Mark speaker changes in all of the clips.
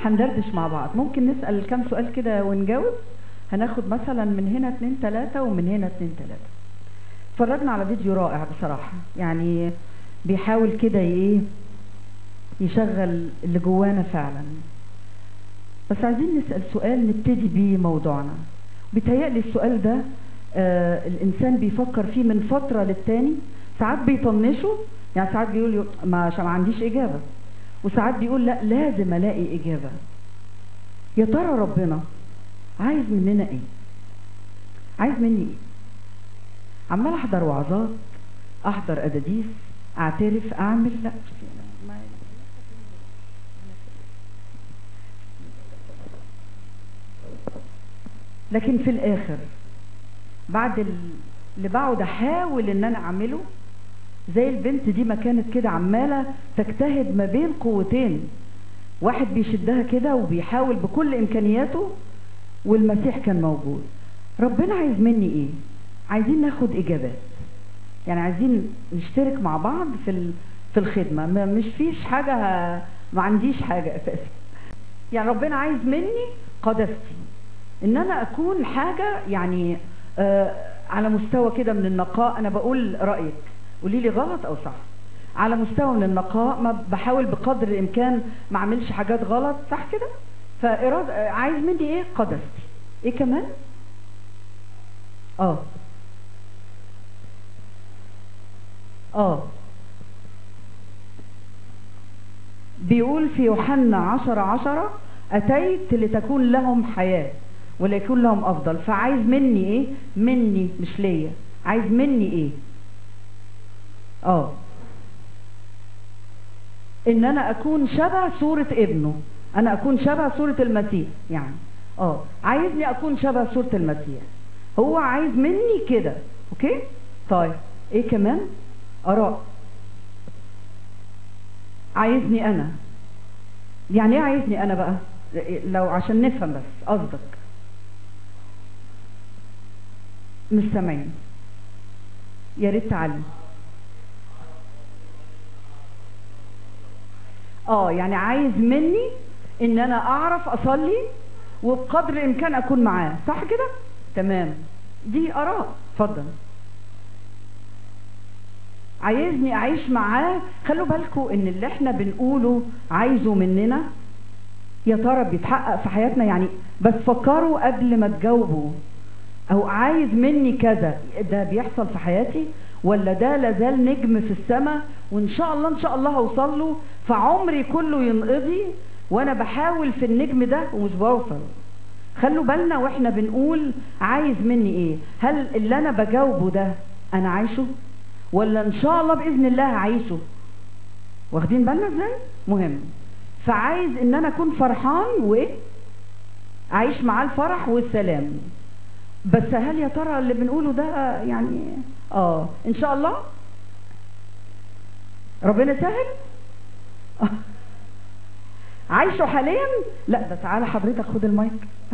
Speaker 1: هندردش مع بعض ممكن نسأل كام سؤال كده ونجاوب هناخد مثلا من هنا اتنين تلاتة ومن هنا اتنين تلاتة اتفرجنا على فيديو رائع بصراحة يعني بيحاول كده ايه يشغل اللي جوانا فعلا بس عايزين نسأل سؤال نبتدي بيه موضوعنا بيتهيألي السؤال ده آه الإنسان بيفكر فيه من فترة للتاني ساعات بيطنشه يعني ساعات بيقول ما عشان ما عنديش إجابة وساعات بيقول لا لازم ألاقي إجابة يا ترى ربنا عايز مننا إيه عايز مني إيه عمال أحضر وعظات أحضر أداديس أعترف أعمل لا لكن في الاخر بعد اللي بقعد احاول ان انا اعمله زي البنت دي ما كانت كده عماله تجتهد ما بين قوتين واحد بيشدها كده وبيحاول بكل امكانياته والمسيح كان موجود ربنا عايز مني ايه عايزين ناخد اجابات يعني عايزين نشترك مع بعض في في الخدمه ما مش فيش حاجه ما عنديش حاجه اساسا يعني ربنا عايز مني قداستي ان انا اكون حاجه يعني آه على مستوى كده من النقاء انا بقول رايك قولي لي غلط او صح على مستوى من النقاء ما بحاول بقدر الامكان ما اعملش حاجات غلط صح كده فاراد عايز مني ايه قدستي ايه كمان اه اه بيقول في يوحنا عشرة عشرة أتيت لتكون لهم حياة وليكون لهم افضل فعايز مني ايه مني مش ليا عايز مني ايه اه ان انا اكون شبه صورة ابنه انا اكون شبه صورة المسيح يعني اه عايزني اكون شبه صورة المسيح هو عايز مني كده اوكي طيب ايه كمان اراء عايزني انا يعني ايه عايزني انا بقى لو عشان نفهم بس قصدك مش سامعين يا ريت تعلم اه يعني عايز مني ان انا اعرف اصلي وبقدر الامكان اكون معاه صح كده تمام دي اراء اتفضل عايزني اعيش معاه خلوا بالكم ان اللي احنا بنقوله عايزه مننا يا ترى بيتحقق في حياتنا يعني بس فكروا قبل ما تجاوبوا او عايز مني كذا ده بيحصل في حياتي ولا ده لازال نجم في السماء وان شاء الله ان شاء الله هوصل له فعمري كله ينقضي وانا بحاول في النجم ده ومش بوصل خلوا بالنا واحنا بنقول عايز مني ايه هل اللي انا بجاوبه ده انا عايشه ولا ان شاء الله باذن الله هعيشه واخدين بالنا ازاي مهم فعايز ان انا اكون فرحان وايه اعيش معاه الفرح والسلام بس هل يا ترى اللي بنقوله ده يعني اه ان شاء الله ربنا سهل آه. عايشه حاليا لا ده تعالى حضرتك خد المايك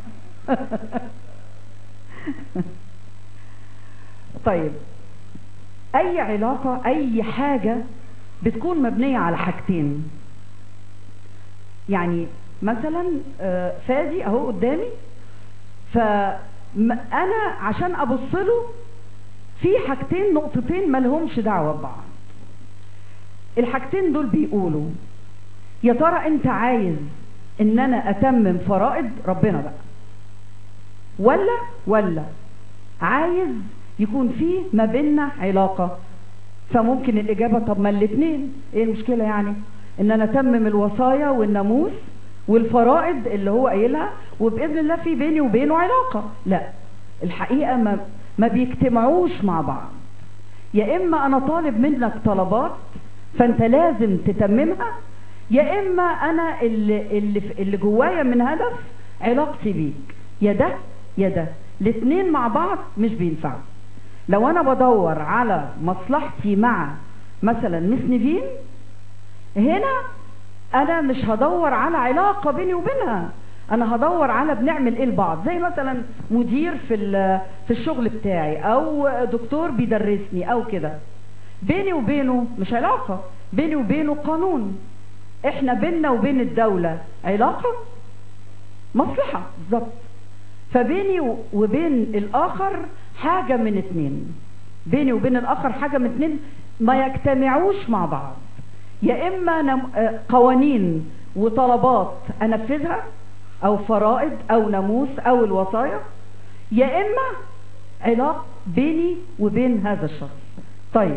Speaker 1: طيب اي علاقه اي حاجه بتكون مبنيه على حاجتين يعني مثلا فادي اهو قدامي فانا عشان ابص له في حاجتين نقطتين مالهمش دعوه ببعض الحاجتين دول بيقولوا يا ترى انت عايز ان انا اتمم فرائض ربنا بقى ولا ولا عايز يكون في ما بيننا علاقه فممكن الاجابه طب ما الاثنين ايه المشكله يعني ان انا اتمم الوصايا والناموس والفرائض اللي هو قايلها وباذن الله في بيني وبينه علاقه لا الحقيقه ما ما بيجتمعوش مع بعض يا اما انا طالب منك طلبات فانت لازم تتممها يا اما انا اللي اللي, اللي جوايا من هدف علاقتي بيك يا ده يا ده الاثنين مع بعض مش بينفعوا لو انا بدور على مصلحتي مع مثلا مس نيفين هنا انا مش هدور على علاقه بيني وبينها انا هدور على بنعمل ايه لبعض زي مثلا مدير في في الشغل بتاعي او دكتور بيدرسني او كده بيني وبينه مش علاقه بيني وبينه قانون احنا بيننا وبين الدوله علاقه مصلحة بالظبط فبيني و- وبين الآخر حاجة من اتنين بيني وبين الآخر حاجة من اتنين ما يجتمعوش مع بعض يا إما نم- آه، قوانين وطلبات أنفذها أو فرائض أو ناموس أو الوصايا يا إما علاقة بيني وبين هذا الشخص طيب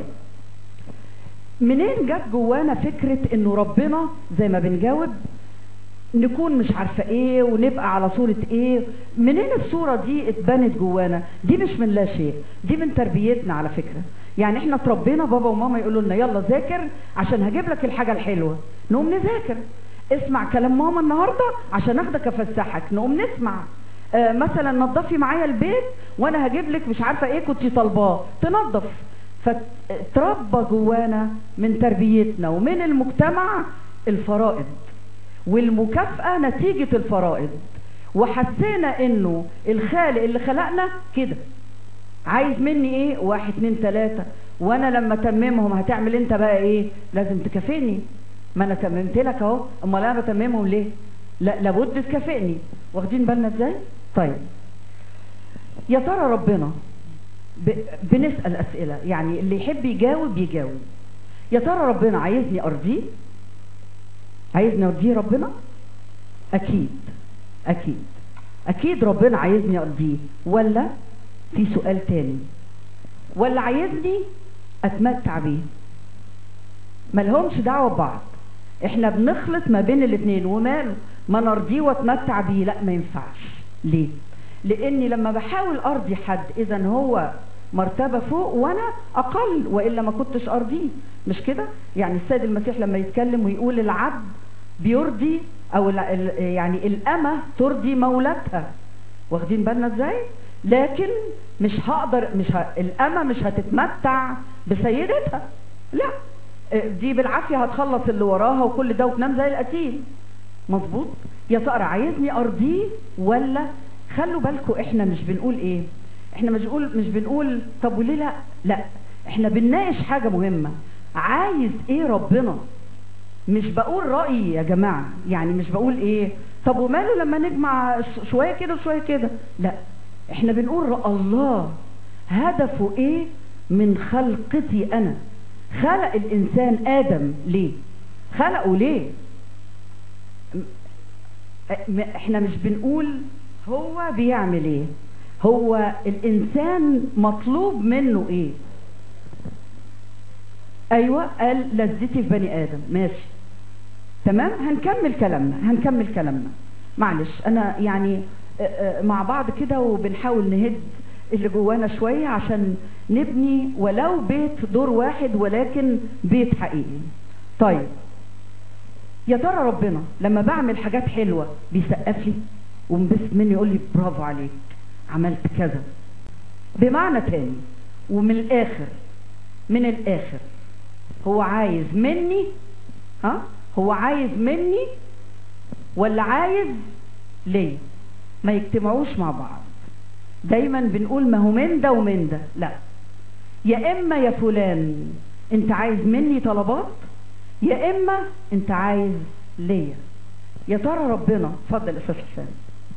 Speaker 1: منين جت جوانا فكرة انه ربنا زي ما بنجاوب نكون مش عارفة ايه ونبقى على صورة ايه منين الصورة دي اتبنت جوانا دي مش من لا شيء دي من تربيتنا على فكرة يعني احنا اتربينا بابا وماما يقولوا لنا يلا ذاكر عشان هجيب لك الحاجة الحلوة نقوم نذاكر اسمع كلام ماما النهاردة عشان اخدك افسحك نقوم نسمع آه مثلا نظفي معايا البيت وانا هجيب لك مش عارفة ايه كنت طالباه تنظف فتربى جوانا من تربيتنا ومن المجتمع الفرائض والمكافأة نتيجة الفرائض وحسينا انه الخالق اللي خلقنا كده عايز مني ايه واحد اتنين تلاتة وانا لما تممهم هتعمل انت بقى ايه لازم تكافئني ما انا تممت لك اهو امال انا بتممهم ليه لا لابد تكافئني واخدين بالنا ازاي طيب يا ترى ربنا ب... بنسأل أسئلة يعني اللي يحب يجاوب يجاوب يا ترى ربنا عايزني أرضيه عايزني أرضيه ربنا أكيد أكيد أكيد ربنا عايزني أرضيه ولا في سؤال تاني ولا عايزني أتمتع بيه ملهمش دعوة ببعض احنا بنخلط ما بين الاثنين وماله ما نرضيه واتمتع بيه لا ما ينفعش ليه لاني لما بحاول ارضي حد اذا هو مرتبة فوق وانا اقل والا ما كنتش ارضيه مش كده يعني السيد المسيح لما يتكلم ويقول العبد بيرضي او ال- ال- يعني الامة ترضي مولاتها واخدين بالنا ازاي لكن مش هقدر مش ه... الامة مش هتتمتع بسيدتها لا دي بالعافية هتخلص اللي وراها وكل ده وتنام زي القتيل مظبوط يا ترى عايزني ارضيه ولا خلوا بالكم احنا مش بنقول ايه احنا مش بنقول مش بنقول طب وليه لا لا احنا بنناقش حاجة مهمة عايز ايه ربنا مش بقول رأيي يا جماعة يعني مش بقول ايه طب وماله لما نجمع ش- شوية كده وشوية كده لا احنا بنقول رأى الله هدفه ايه من خلقتي انا خلق الانسان ادم ليه خلقه ليه م- م- احنا مش بنقول هو بيعمل ايه هو الانسان مطلوب منه ايه ايوه قال لذتي في بني ادم ماشي تمام هنكمل كلامنا هنكمل كلامنا معلش انا يعني آه، آه، مع بعض كده وبنحاول نهد اللي جوانا شوية عشان نبني ولو بيت دور واحد ولكن بيت حقيقي طيب يا ترى ربنا لما بعمل حاجات حلوة بيسقف لي ومبسط مني يقول لي برافو عليك عملت كذا بمعنى تاني ومن الاخر من الاخر هو عايز مني ها هو عايز مني ولا عايز ليه ما يجتمعوش مع بعض دايما بنقول ما هو من ده ومن ده لا يا اما يا فلان انت عايز مني طلبات يا اما انت عايز ليا يا ترى ربنا اتفضل استاذ حسام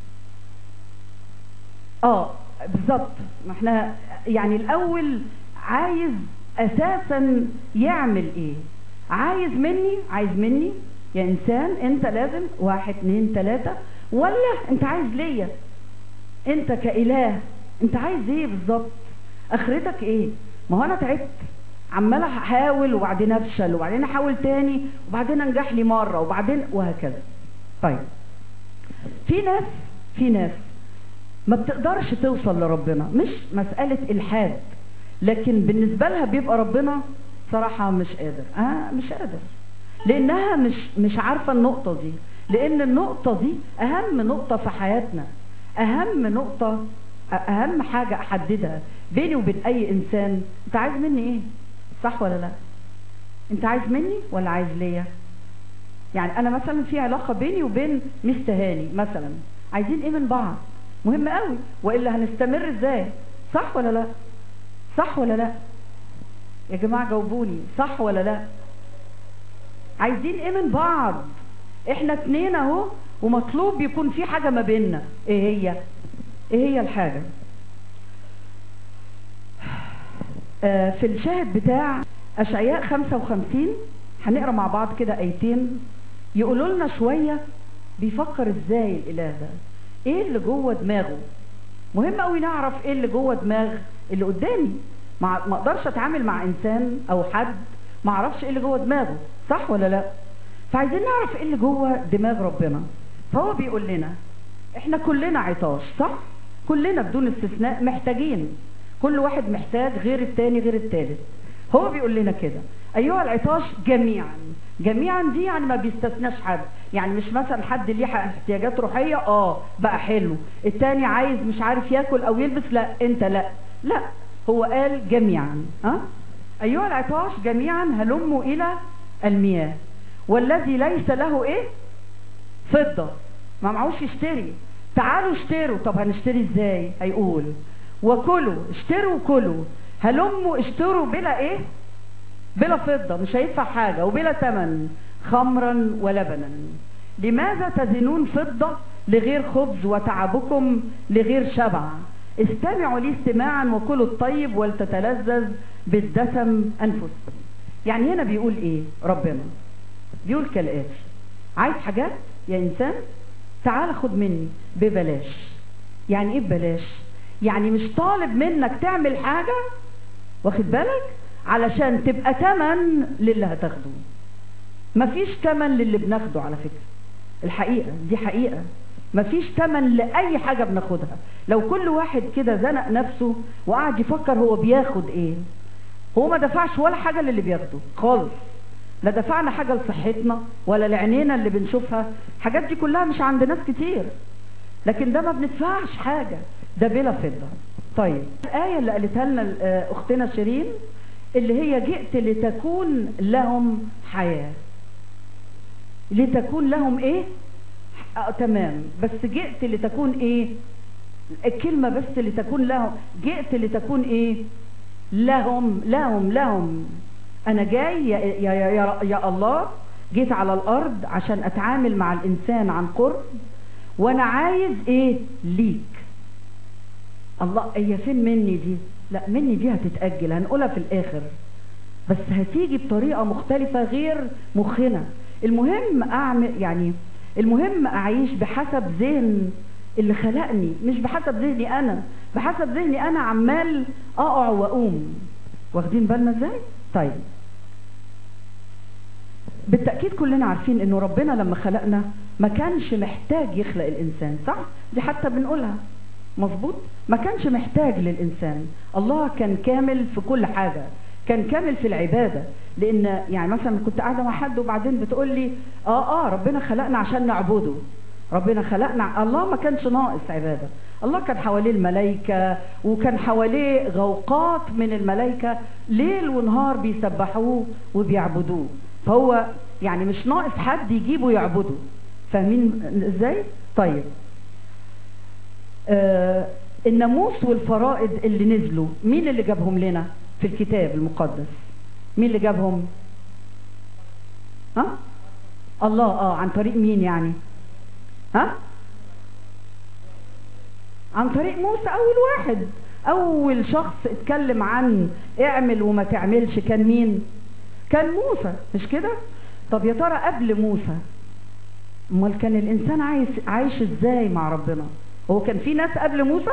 Speaker 1: اه بالظبط ما احنا يعني الاول عايز اساسا يعمل ايه عايز مني عايز مني يا انسان انت لازم واحد اتنين تلاتة ولا انت عايز ليا انت كاله انت عايز ايه بالظبط اخرتك ايه ما هو انا تعبت عمال احاول وبعدين افشل وبعدين احاول تاني وبعدين انجح لي مره وبعدين وهكذا طيب في ناس في ناس ما بتقدرش توصل لربنا مش مسألة إلحاد لكن بالنسبة لها بيبقى ربنا صراحة مش قادر آه مش قادر لأنها مش مش عارفة النقطة دي لأن النقطة دي أهم نقطة في حياتنا أهم نقطة أهم حاجة أحددها بيني وبين أي إنسان أنت عايز مني إيه؟ صح ولا لا؟ أنت عايز مني ولا عايز ليا؟ يعني أنا مثلا في علاقة بيني وبين مس تهاني مثلا عايزين إيه من بعض؟ مهم قوي والا هنستمر ازاي صح ولا لا صح ولا لا يا جماعه جاوبوني صح ولا لا عايزين ايه من بعض احنا اتنين اهو ومطلوب يكون في حاجة ما بيننا ايه هي ايه هي الحاجة آه في الشاهد بتاع اشعياء 55 هنقرا مع بعض كده ايتين يقولوا لنا شوية بيفكر ازاي الاله ده ايه اللي جوه دماغه مهم قوي نعرف ايه اللي جوه دماغ اللي قدامي ما ما اقدرش اتعامل مع انسان او حد ما اعرفش ايه اللي جوه دماغه صح ولا لا فعايزين نعرف ايه اللي جوه دماغ ربنا فهو بيقول لنا احنا كلنا عطاش صح كلنا بدون استثناء محتاجين كل واحد محتاج غير التاني غير التالت هو بيقول لنا كده ايها العطاش جميعا جميعا دي يعني ما بيستثناش حد يعني مش مثلا حد ليه احتياجات روحيه اه بقى حلو التاني عايز مش عارف ياكل او يلبس لا انت لا لا هو قال جميعا ها ايها العطاش جميعا هلموا الى المياه والذي ليس له ايه فضه ما معهوش يشتري تعالوا اشتروا طب هنشتري ازاي هيقول وكلوا اشتروا كلوا هلموا اشتروا بلا ايه بلا فضة مش هيدفع حاجة وبلا ثمن خمرا ولبنا لماذا تزنون فضة لغير خبز وتعبكم لغير شبع استمعوا لي استماعا وكلوا الطيب ولتتلذذ بالدسم أنفسكم يعني هنا بيقول ايه ربنا بيقول كالآتي عايز حاجات يا إنسان تعال خد مني ببلاش يعني ايه ببلاش يعني مش طالب منك تعمل حاجة واخد بالك علشان تبقى تمن للي هتاخده مفيش تمن للي بناخده على فكرة الحقيقة دي حقيقة مفيش تمن لأي حاجة بناخدها لو كل واحد كده زنق نفسه وقعد يفكر هو بياخد ايه هو ما دفعش ولا حاجة للي بياخده خالص لا دفعنا حاجة لصحتنا ولا لعينينا اللي بنشوفها الحاجات دي كلها مش عند ناس كتير لكن ده ما بندفعش حاجة ده بلا فضة طيب الآية اللي قالتها لنا أختنا شيرين اللي هي جئت لتكون لهم حياة لتكون لهم ايه آه تمام بس جئت لتكون ايه الكلمة بس لتكون لهم جئت لتكون ايه لهم لهم لهم انا جاي يا, يا, يا, يا الله جيت على الارض عشان اتعامل مع الانسان عن قرب وانا عايز ايه ليك الله هي فين مني دي لا مني دي هتتأجل هنقولها في الآخر بس هتيجي بطريقة مختلفة غير مخنا المهم أعمل يعني المهم أعيش بحسب ذهن اللي خلقني مش بحسب ذهني أنا بحسب ذهني أنا عمال أقع وأقوم واخدين بالنا إزاي؟ طيب بالتأكيد كلنا عارفين إنه ربنا لما خلقنا ما كانش محتاج يخلق الإنسان صح؟ دي حتى بنقولها مظبوط ما كانش محتاج للإنسان الله كان كامل في كل حاجة كان كامل في العبادة لأن يعني مثلا كنت قاعدة مع حد وبعدين بتقول لي آه آه ربنا خلقنا عشان نعبده ربنا خلقنا الله ما كانش ناقص عبادة الله كان حواليه الملائكة وكان حواليه غوقات من الملائكة ليل ونهار بيسبحوه وبيعبدوه فهو يعني مش ناقص حد يجيبه يعبده فاهمين ازاي؟ طيب آه الناموس والفرائض اللي نزلوا مين اللي جابهم لنا في الكتاب المقدس مين اللي جابهم ها الله اه عن طريق مين يعني ها عن طريق موسى اول واحد اول شخص اتكلم عن اعمل وما تعملش كان مين كان موسى مش كده طب يا ترى قبل موسى امال كان الانسان عايش عايش ازاي مع ربنا هو كان في ناس قبل موسى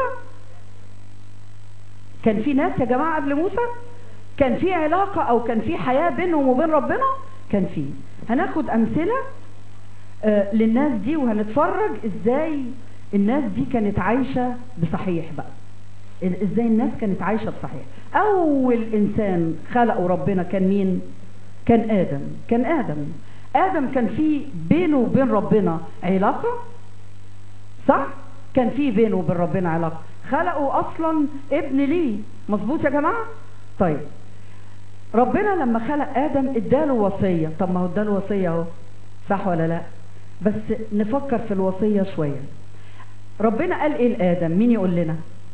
Speaker 1: كان في ناس يا جماعة قبل موسى كان في علاقة او كان في حياة بينهم وبين ربنا كان في هناخد امثلة آه للناس دي وهنتفرج ازاي الناس دي كانت عايشة بصحيح بقى ازاي الناس كانت عايشة بصحيح اول انسان خلقه ربنا كان مين كان ادم كان ادم ادم كان في بينه وبين ربنا علاقة صح كان في بينه وبين ربنا علاقة خلقوا اصلا ابن ليه مظبوط يا جماعة طيب ربنا لما خلق ادم اداله وصية طب ما هو اداله وصية اهو صح ولا لا بس نفكر في الوصية شوية ربنا قال ايه لادم مين يقول لنا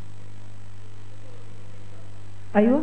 Speaker 1: ايوه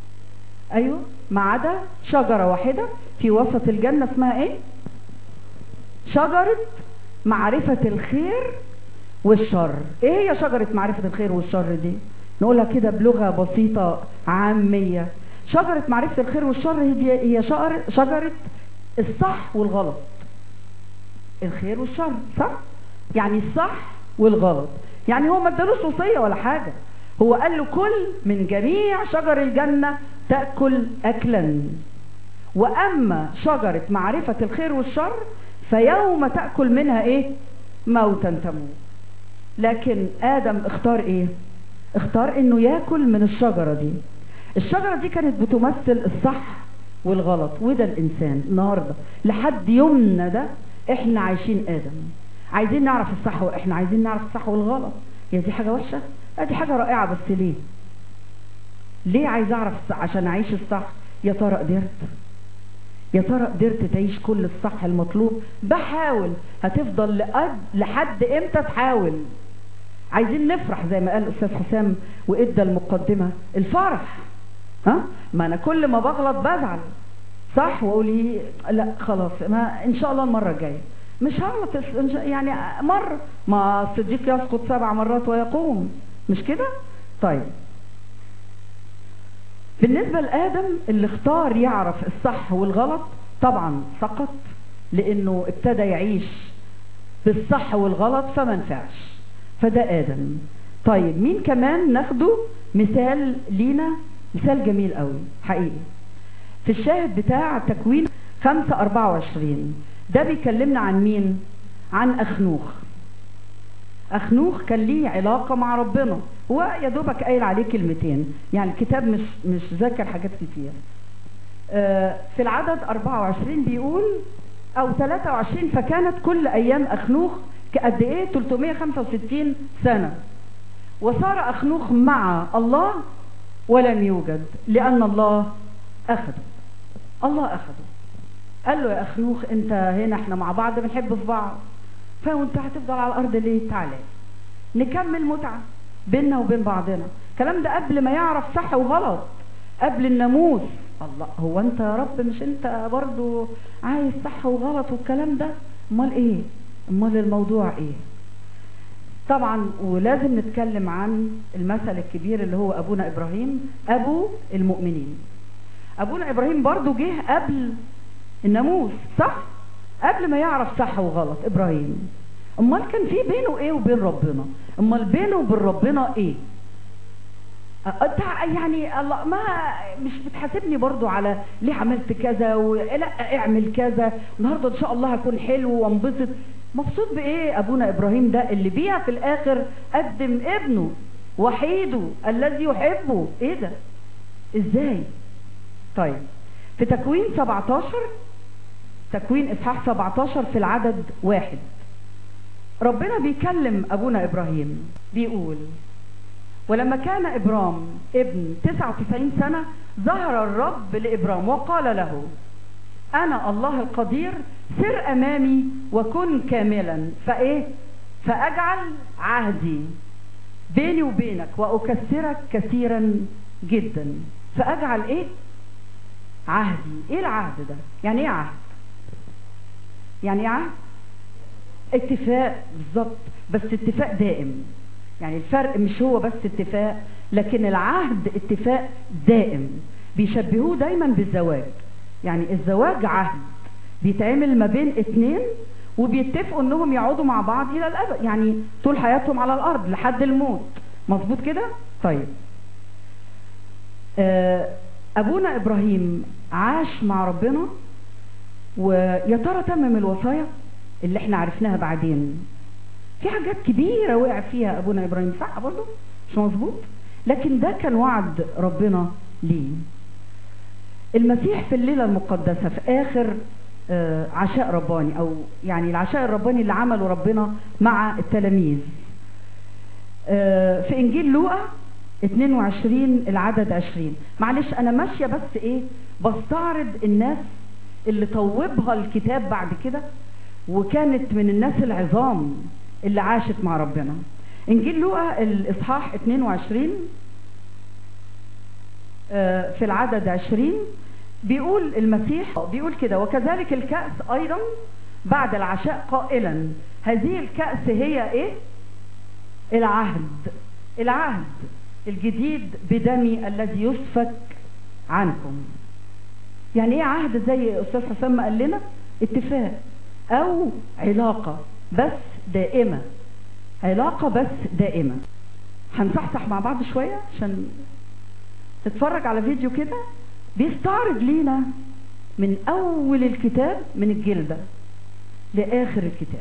Speaker 1: ايوه ما عدا شجرة واحدة في وسط الجنة اسمها ايه شجرة معرفة الخير والشر ايه هي شجرة معرفة الخير والشر دي نقولها كده بلغة بسيطة عامية شجرة معرفة الخير والشر هي هي شجرة, شجرة الصح والغلط الخير والشر صح يعني الصح والغلط يعني هو ما ادالوش وصية ولا حاجة هو قال له كل من جميع شجر الجنة تأكل أكلا وأما شجرة معرفة الخير والشر فيوم تأكل منها إيه موتا تموت لكن آدم اختار إيه اختار إنه يأكل من الشجرة دي الشجرة دي كانت بتمثل الصح والغلط وده الإنسان النهاردة لحد يومنا ده إحنا عايشين آدم عايزين نعرف الصح وإحنا عايزين نعرف الصح والغلط هي دي حاجة وحشة لا دي حاجة رائعة بس ليه ليه عايز أعرف الصح عشان أعيش الصح يا ترى قدرت يا ترى قدرت تعيش كل الصح المطلوب بحاول هتفضل لقد لحد امتى تحاول عايزين نفرح زي ما قال الاستاذ حسام وادى المقدمه الفرح ها ما انا كل ما بغلط بزعل صح واقول ايه لا خلاص ما ان شاء الله المره الجايه مش هغلط يعني مره ما الصديق يسقط سبع مرات ويقوم مش كده طيب بالنسبة لآدم اللي اختار يعرف الصح والغلط طبعا سقط لأنه ابتدى يعيش بالصح والغلط فما نفعش فده آدم طيب مين كمان ناخده مثال لينا مثال جميل قوي حقيقي في الشاهد بتاع تكوين 5 24 ده بيكلمنا عن مين عن أخنوخ أخنوخ كان ليه علاقة مع ربنا هو يا دوبك قايل عليه كلمتين يعني الكتاب مش مش ذاكر حاجات كتير آه في العدد 24 بيقول أو 23 فكانت كل أيام أخنوخ كقد إيه 365 سنة وصار أخنوخ مع الله ولم يوجد لأن الله أخذه الله أخذه قال له يا أخنوخ أنت هنا احنا مع بعض بنحب في بعض فانت هتفضل على الارض ليه تعالى نكمل متعه بيننا وبين بعضنا الكلام ده قبل ما يعرف صح وغلط قبل الناموس الله هو انت يا رب مش انت برضو عايز صح وغلط والكلام ده امال ايه امال الموضوع ايه طبعا ولازم نتكلم عن المثل الكبير اللي هو ابونا ابراهيم ابو المؤمنين ابونا ابراهيم برضو جه قبل الناموس صح قبل ما يعرف صح وغلط ابراهيم امال كان في بينه ايه وبين ربنا امال بينه وبين ربنا ايه انت يعني الله ما مش بتحاسبني برضو على ليه عملت كذا ولا اعمل كذا النهارده ان شاء الله هكون حلو وانبسط مبسوط بايه ابونا ابراهيم ده اللي بيها في الاخر قدم ابنه وحيده الذي يحبه ايه ده ازاي طيب في تكوين 17 تكوين اصحاح 17 في العدد واحد ربنا بيكلم ابونا ابراهيم بيقول ولما كان ابرام ابن 99 سنة ظهر الرب لابرام وقال له انا الله القدير سر امامي وكن كاملا فايه فاجعل عهدي بيني وبينك واكثرك كثيرا جدا فاجعل ايه عهدي ايه العهد ده يعني ايه عهد يعني ايه عهد اتفاق بالظبط بس اتفاق دائم يعني الفرق مش هو بس اتفاق لكن العهد اتفاق دائم بيشبهوه دايما بالزواج يعني الزواج عهد بيتعمل ما بين اتنين وبيتفقوا انهم يقعدوا مع بعض الى الابد يعني طول حياتهم على الارض لحد الموت مظبوط كده طيب آه ابونا ابراهيم عاش مع ربنا ويا ترى تمم الوصايا اللي احنا عرفناها بعدين في حاجات كبيره وقع فيها ابونا ابراهيم صح برضه مش مظبوط لكن ده كان وعد ربنا ليه المسيح في الليله المقدسه في اخر آه عشاء رباني او يعني العشاء الرباني اللي عمله ربنا مع التلاميذ آه في انجيل لوقا 22 العدد 20 معلش انا ماشيه بس ايه بستعرض الناس اللي طوبها الكتاب بعد كده وكانت من الناس العظام اللي عاشت مع ربنا انجيل لوقا الاصحاح 22 في العدد 20 بيقول المسيح بيقول كده وكذلك الكأس ايضا بعد العشاء قائلا هذه الكأس هي ايه العهد العهد الجديد بدمي الذي يسفك عنكم يعني ايه عهد زي استاذ حسام ما قال لنا اتفاق او علاقة بس دائمة علاقة بس دائمة هنصحصح مع بعض شوية عشان تتفرج على فيديو كده بيستعرض لينا من اول الكتاب من الجلدة لاخر الكتاب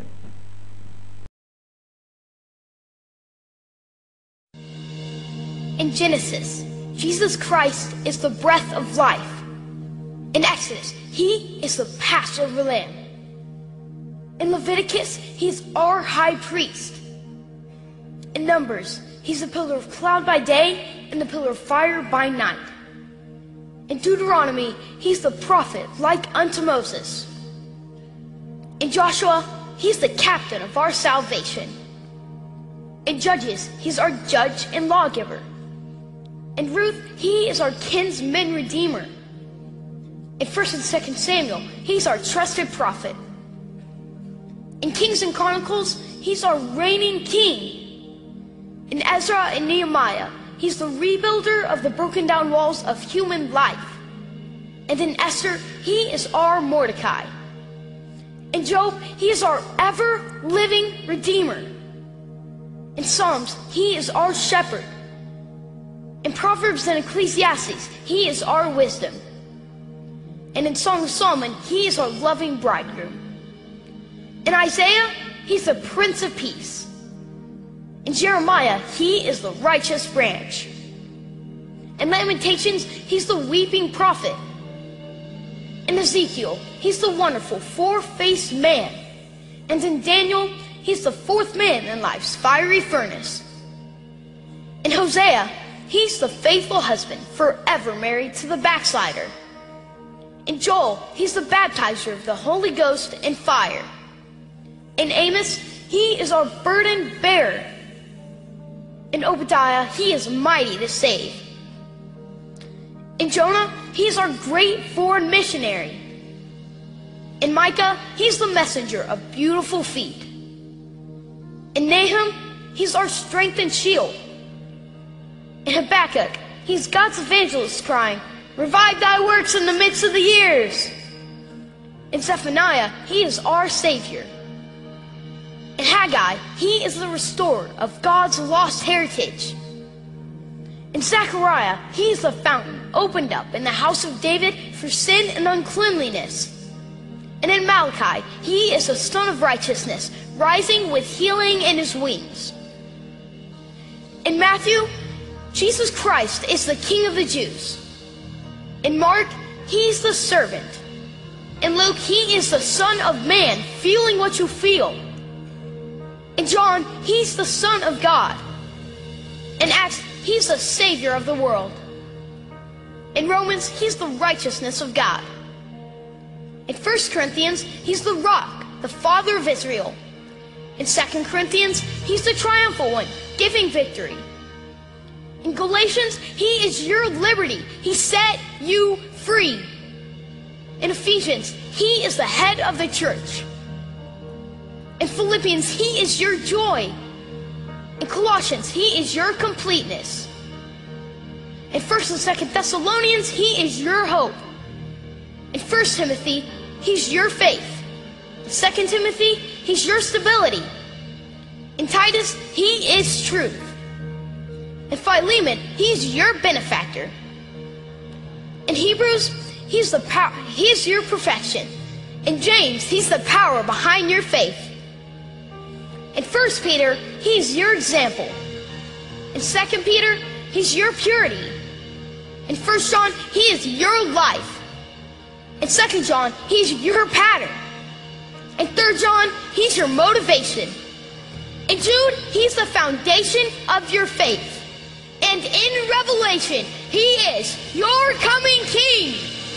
Speaker 2: In Genesis, Jesus Christ is the breath of life. In Exodus, he is the Passover lamb. In Leviticus, he's our high priest. In Numbers, he's the pillar of cloud by day and the pillar of fire by night. In Deuteronomy, he's the prophet like unto Moses. In Joshua, he's the captain of our salvation. In Judges, he's our judge and lawgiver. In Ruth, he is our kinsman redeemer. In 1st and 2nd Samuel, he's our trusted prophet. In Kings and Chronicles, he's our reigning king. In Ezra and Nehemiah, he's the rebuilder of the broken down walls of human life. And in Esther, he is our Mordecai. In Job, he is our ever living redeemer. In Psalms, he is our shepherd. In Proverbs and Ecclesiastes, he is our wisdom. And in Song of Solomon, he is our loving bridegroom. In Isaiah, he's the Prince of Peace. In Jeremiah, he is the righteous branch. In Lamentations, he's the weeping prophet. In Ezekiel, he's the wonderful four-faced man. And in Daniel, he's the fourth man in life's fiery furnace. In Hosea, he's the faithful husband, forever married to the backslider. In Joel, he's the baptizer of the Holy Ghost and fire. In Amos, he is our burden bearer. In Obadiah, he is mighty to save. In Jonah, he's our great foreign missionary. In Micah, he's the messenger of beautiful feet. In Nahum, he's our strength and shield. In Habakkuk, he's God's evangelist crying, Revive thy works in the midst of the years. In Zephaniah, he is our Savior. In Haggai, he is the restorer of God's lost heritage. In Zechariah, he is the fountain opened up in the house of David for sin and uncleanliness. And in Malachi, he is the son of righteousness, rising with healing in his wings. In Matthew, Jesus Christ is the King of the Jews. In Mark, he's the servant. In Luke, he is the Son of Man, feeling what you feel. In John, he's the Son of God. In Acts, he's the Savior of the world. In Romans, he's the righteousness of God. In 1 Corinthians, he's the rock, the father of Israel. In 2 Corinthians, he's the triumphal one, giving victory. In Galatians, he is your liberty. He set you free. In Ephesians, he is the head of the church. In Philippians, he is your joy. In Colossians, he is your completeness. In 1st and 2nd Thessalonians, he is your hope. In 1st Timothy, he's your faith. In 2nd Timothy, he's your stability. In Titus, he is truth. In Philemon, he's your benefactor. In Hebrews, he's the power, he's your perfection. In James, he's the power behind your faith. In 1 Peter, he's your example. In 2 Peter, he's your purity. In 1 John, he is your life. In 2 John, he's your pattern. In 3 John, he's your motivation. In Jude, he's the foundation of your faith. And in Revelation, he is your coming king.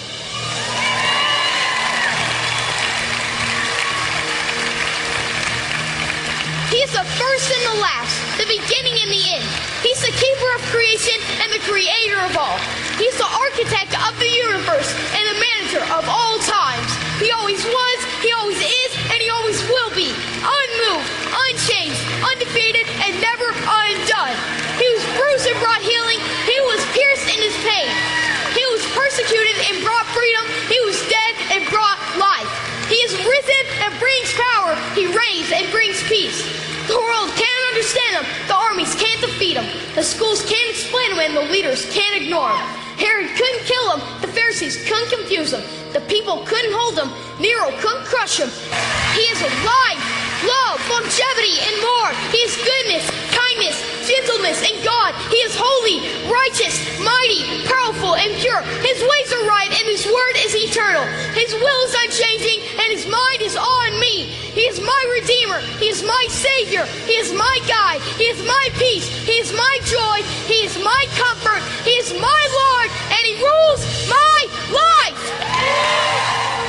Speaker 2: He's the first and the last, the beginning and the end. He's the keeper of creation and the creator of all. He's the architect of the universe and the manager of all times. He always was, he always is, and always will be, unmoved, unchanged, undefeated, and never undone. He was bruised and brought healing. He was pierced in his pain. He was persecuted and brought freedom. He was dead and brought life. He is risen and brings power. He reigns and brings peace. The world can't understand him. The armies can't defeat him. The schools can't explain him, and the leaders can't ignore him. Herod couldn't kill him. The Pharisees couldn't confuse him. The people couldn't hold him. Nero couldn't crush him. He is alive, love, longevity, and more. He is goodness, kindness, gentleness, and God. He is holy, righteous, mighty, powerful, and pure. His ways are right, and His word is eternal. His will is unchanging, and His mind is on me. He is my Redeemer. He is my Savior. He is my guide. He is my peace. He is my joy. He is my comfort. He is my Lord, and He rules my life.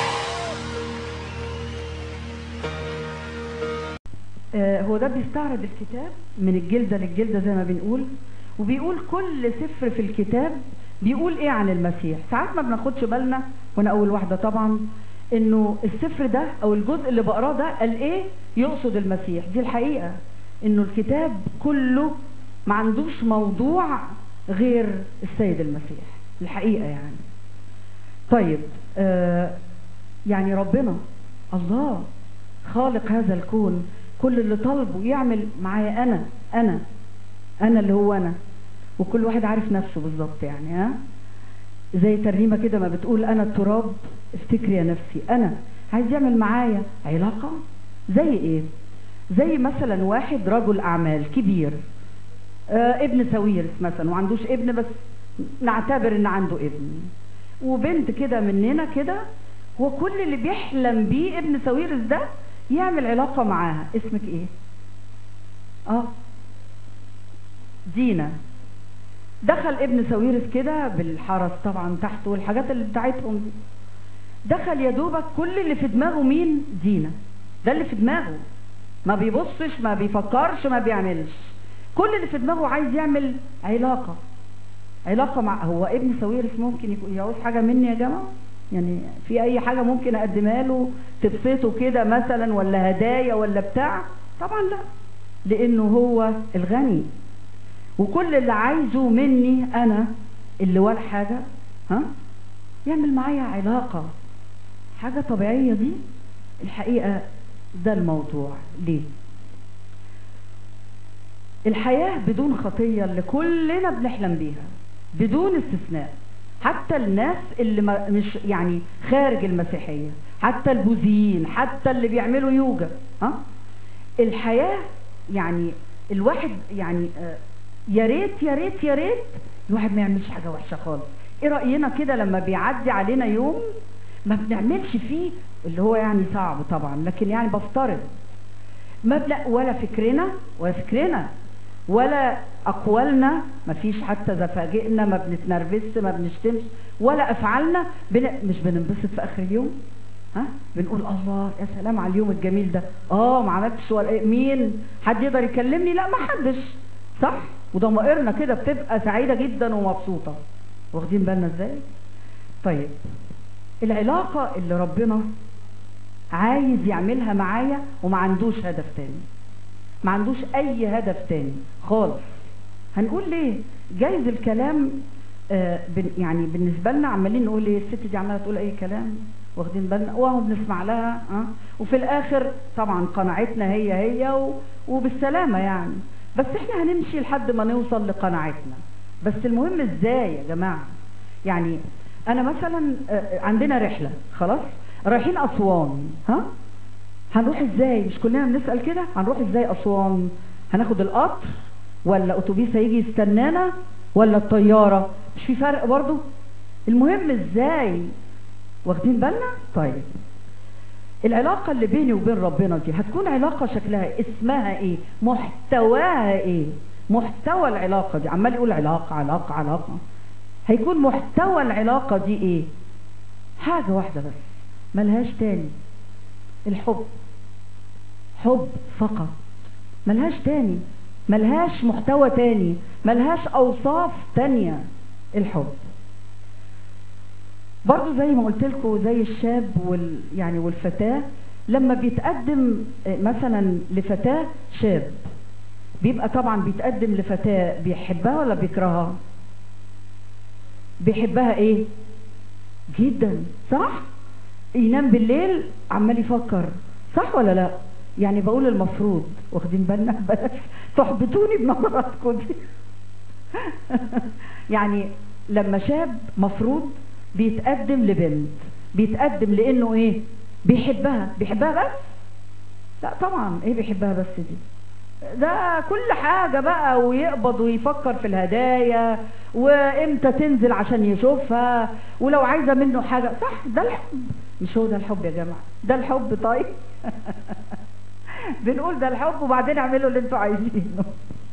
Speaker 1: آه، هو ده بيستعرض الكتاب من الجلدة للجلدة زي ما بنقول وبيقول كل سفر في الكتاب بيقول ايه عن المسيح ساعات ما بناخدش بالنا وانا اول واحدة طبعا انه السفر ده او الجزء اللي بقراه ده قال ايه يقصد المسيح دي الحقيقة انه الكتاب كله ما عندوش موضوع غير السيد المسيح الحقيقة يعني طيب آه يعني ربنا الله خالق هذا الكون كل اللي طالبه يعمل معايا انا انا انا اللي هو انا وكل واحد عارف نفسه بالظبط يعني ها زي ترنيمه كده ما بتقول انا التراب افتكري يا نفسي انا عايز يعمل معايا علاقه زي ايه زي مثلا واحد رجل اعمال كبير آه ابن ساويرس مثلا وعندوش ابن بس نعتبر ان عنده ابن وبنت كده مننا كده هو كل اللي بيحلم بيه ابن ساويرس ده يعمل علاقة معاها اسمك ايه اه دينا دخل ابن ساويرس كده بالحرس طبعا تحت والحاجات اللي بتاعتهم دي دخل يا دوبك كل اللي في دماغه مين دينا ده اللي في دماغه ما بيبصش ما بيفكرش ما بيعملش كل اللي في دماغه عايز يعمل علاقة علاقة مع هو ابن ساويرس ممكن يكون يعوز حاجة مني يا جماعة يعني في اي حاجة ممكن اقدمها له تبسطه كده مثلا ولا هدايا ولا بتاع طبعا لا لانه هو الغني وكل اللي عايزه مني انا اللي ولا حاجة ها يعمل معايا علاقة حاجة طبيعية دي الحقيقة ده الموضوع ليه الحياة بدون خطية اللي كلنا بنحلم بيها بدون استثناء حتى الناس اللي ما مش يعني خارج المسيحية حتى البوذيين حتى اللي بيعملوا يوجا ها الحياة يعني الواحد يعني آه يا ريت يا ريت يا ريت الواحد ما يعملش حاجة وحشة خالص ايه رأينا كده لما بيعدي علينا يوم ما بنعملش فيه اللي هو يعني صعب طبعا لكن يعني بفترض مبدأ ولا فكرنا ولا فكرنا ولا أقوالنا ما فيش حتى زفاجئنا ما بنتنرفزش ما بنشتمش ولا أفعالنا بن... مش بننبسط في آخر اليوم ها بنقول الله يا سلام على اليوم الجميل ده اه ما عملتش ولا إيه؟ مين حد يقدر يكلمني لا ما حدش صح وضمائرنا كده بتبقى سعيدة جدا ومبسوطة واخدين بالنا ازاي طيب العلاقة اللي ربنا عايز يعملها معايا وما عندوش هدف تاني ما عندوش اي هدف تاني خالص هنقول ليه جايز الكلام آه بن يعني بالنسبة لنا عمالين نقول ايه الست دي عمالة تقول اي كلام واخدين بالنا وهو بنسمع لها اه وفي الاخر طبعا قناعتنا هي هي و... وبالسلامة يعني بس احنا هنمشي لحد ما نوصل لقناعتنا بس المهم ازاي يا جماعة يعني انا مثلا آه عندنا رحلة خلاص رايحين اسوان ها هنروح ازاي مش كلنا بنسأل كده هنروح ازاي اسوان هناخد القطر ولا اتوبيس هيجي يستنانا ولا الطيارة مش في فرق برضو المهم ازاي واخدين بالنا طيب العلاقة اللي بيني وبين ربنا دي هتكون علاقة شكلها اسمها ايه محتواها ايه محتوى العلاقة دي عمال يقول علاقة علاقة علاقة هيكون محتوى العلاقة دي ايه حاجة واحدة بس ملهاش تاني الحب حب فقط ملهاش تاني ملهاش محتوى تاني ملهاش اوصاف تانية الحب برضو زي ما قلت لكم زي الشاب وال يعني والفتاة لما بيتقدم آه، مثلا لفتاة شاب بيبقى طبعا بيتقدم لفتاة بيحبها ولا بيكرهها بيحبها ايه جدا صح ينام بالليل عمال يفكر صح ولا لا يعني بقول المفروض واخدين بالنا بلاش تحبطوني بنظراتكم دي يعني لما شاب مفروض بيتقدم لبنت بيتقدم لانه ايه بيحبها بيحبها بس لا طبعا ايه بيحبها بس دي ده كل حاجة بقى ويقبض ويفكر في الهدايا وامتى تنزل عشان يشوفها ولو عايزة منه حاجة صح ده الحب مش هو ده الحب يا جماعة ده الحب طيب بنقول ده الحب وبعدين اعملوا اللي انتوا عايزينه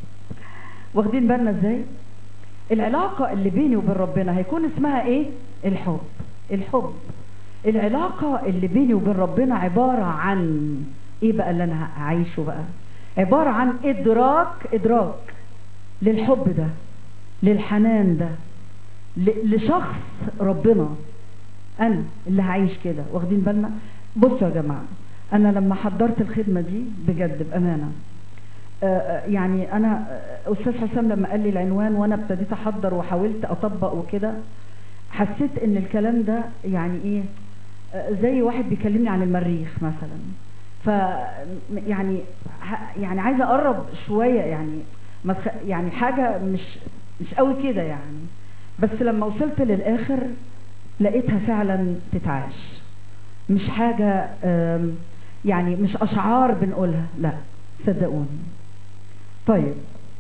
Speaker 1: واخدين بالنا ازاي العلاقة اللي بيني وبين ربنا هيكون اسمها ايه الحب الحب العلاقة اللي بيني وبين ربنا عبارة عن ايه بقى اللي انا هعيشه بقى عبارة عن ادراك ادراك للحب ده للحنان ده ل- لشخص ربنا انا اللي هعيش كده واخدين بالنا بصوا يا جماعة انا لما حضرت الخدمة دي بجد بامانة آه، آه، يعني انا آه، استاذ حسام لما قال لي العنوان وانا ابتديت احضر وحاولت اطبق وكده حسيت ان الكلام ده يعني ايه آه، زي واحد بيكلمني عن المريخ مثلا ف يعني ه- يعني عايزه اقرب شويه يعني ما تخ- يعني حاجه مش مش قوي كده يعني بس لما وصلت للاخر لقيتها فعلا تتعاش مش حاجه آم، يعني مش اشعار بنقولها لا صدقوني طيب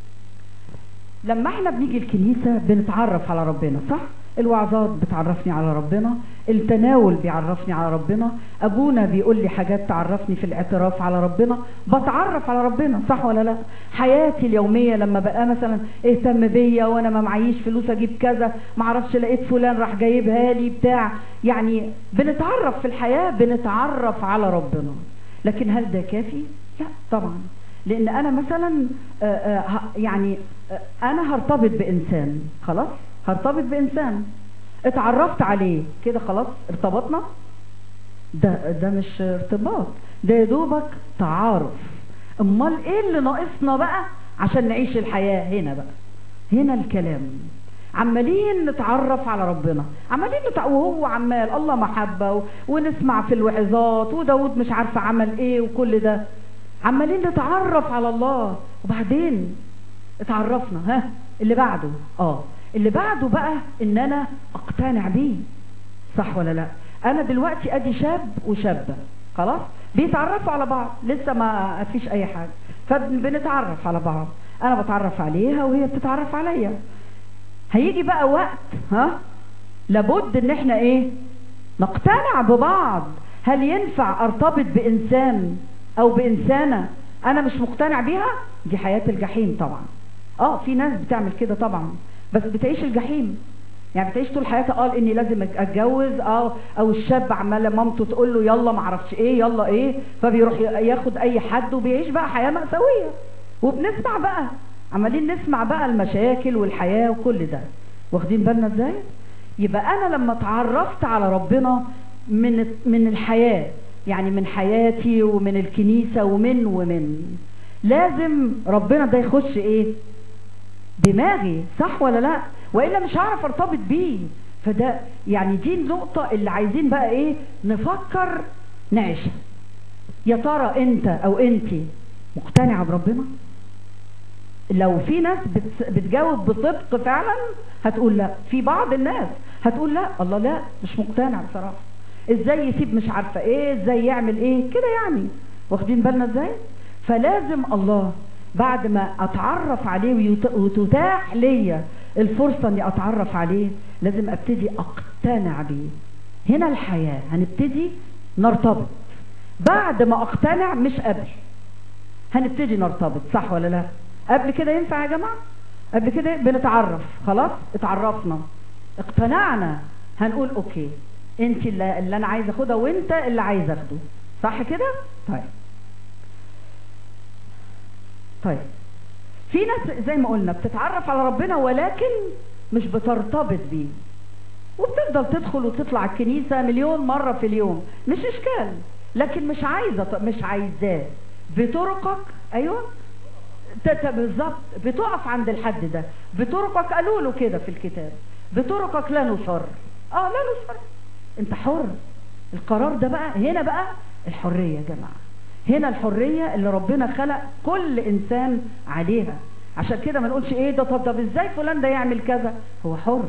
Speaker 1: لما احنا بنيجي الكنيسة بنتعرف على ربنا صح؟ الوعظات بتعرفني على ربنا التناول بيعرفني على ربنا ابونا بيقول لي حاجات تعرفني في الاعتراف على ربنا بتعرف على ربنا صح ولا لا حياتي اليوميه لما بقى مثلا اهتم بيا وانا ما معيش فلوس اجيب كذا ما اعرفش لقيت فلان راح جايبها لي بتاع يعني بنتعرف في الحياه بنتعرف على ربنا لكن هل ده كافي لا طبعا لان انا مثلا آه، آه، ه- يعني آه، انا هرتبط بانسان خلاص هرتبط بانسان اتعرفت عليه كده خلاص ارتبطنا ده ده مش ارتباط ده يا دوبك تعارف امال ايه اللي ناقصنا بقى عشان نعيش الحياه هنا بقى هنا الكلام عمالين نتعرف على ربنا عمالين نتع... وهو عمال الله محبة و... ونسمع في الوعظات وداود مش عارفة عمل ايه وكل ده عمالين نتعرف على الله وبعدين اتعرفنا ها اللي بعده اه اللي بعده بقى ان انا اقتنع بيه صح ولا لا انا دلوقتي ادي شاب وشابه خلاص بيتعرفوا على بعض لسه ما فيش اي حاجه فبنتعرف على بعض انا بتعرف عليها وهي بتتعرف عليا هيجي بقى وقت ها لابد ان احنا ايه نقتنع ببعض هل ينفع ارتبط بانسان او بانسانه انا مش مقتنع بيها دي حياه الجحيم طبعا اه في ناس بتعمل كده طبعا بس بتعيش الجحيم يعني بتعيش طول حياتها قال اني لازم اتجوز اه او الشاب عماله مامته تقول له يلا ما اعرفش ايه يلا ايه فبيروح ياخد اي حد وبيعيش بقى حياه مأساويه وبنسمع بقى عمالين نسمع بقى المشاكل والحياه وكل ده واخدين بالنا ازاي يبقى انا لما اتعرفت على ربنا من من الحياه يعني من حياتي ومن الكنيسه ومن ومن لازم ربنا ده يخش ايه دماغي صح ولا لا والا مش هعرف ارتبط بيه فده يعني دي النقطة اللي عايزين بقى ايه نفكر نعيشها يا ترى انت او انت مقتنعة بربنا لو في ناس بت- بتجاوب بصدق فعلا هتقول لا في بعض الناس هتقول لا الله لا مش مقتنع بصراحة ازاي يسيب مش عارفة ايه ازاي يعمل ايه كده يعني واخدين بالنا ازاي فلازم الله بعد ما اتعرف عليه ويت- وتتاح ليا الفرصة اني اتعرف عليه لازم ابتدي اقتنع بيه هنا الحياة هنبتدي نرتبط بعد ما اقتنع مش قبل هنبتدي نرتبط صح ولا لا قبل كده ينفع يا جماعة قبل كده بنتعرف خلاص اتعرفنا اقتنعنا هنقول اوكي انت اللي, اللي انا عايز اخدها وانت اللي عايز اخده صح كده طيب طيب في ناس زي ما قلنا بتتعرف على ربنا ولكن مش بترتبط بيه وبتفضل تدخل وتطلع الكنيسة مليون مرة في اليوم مش إشكال لكن مش عايزه مش عايزاه بطرقك ايوه ت- ت- بالظبط بتقف عند الحد ده بطرقك قالوا له كده في الكتاب بطرقك لا نصر اه لا نصر انت حر القرار ده بقى هنا بقى الحريه يا جماعه هنا الحريه اللي ربنا خلق كل انسان عليها عشان كده ما نقولش ايه ده طب طب ازاي فلان ده يعمل كذا هو حر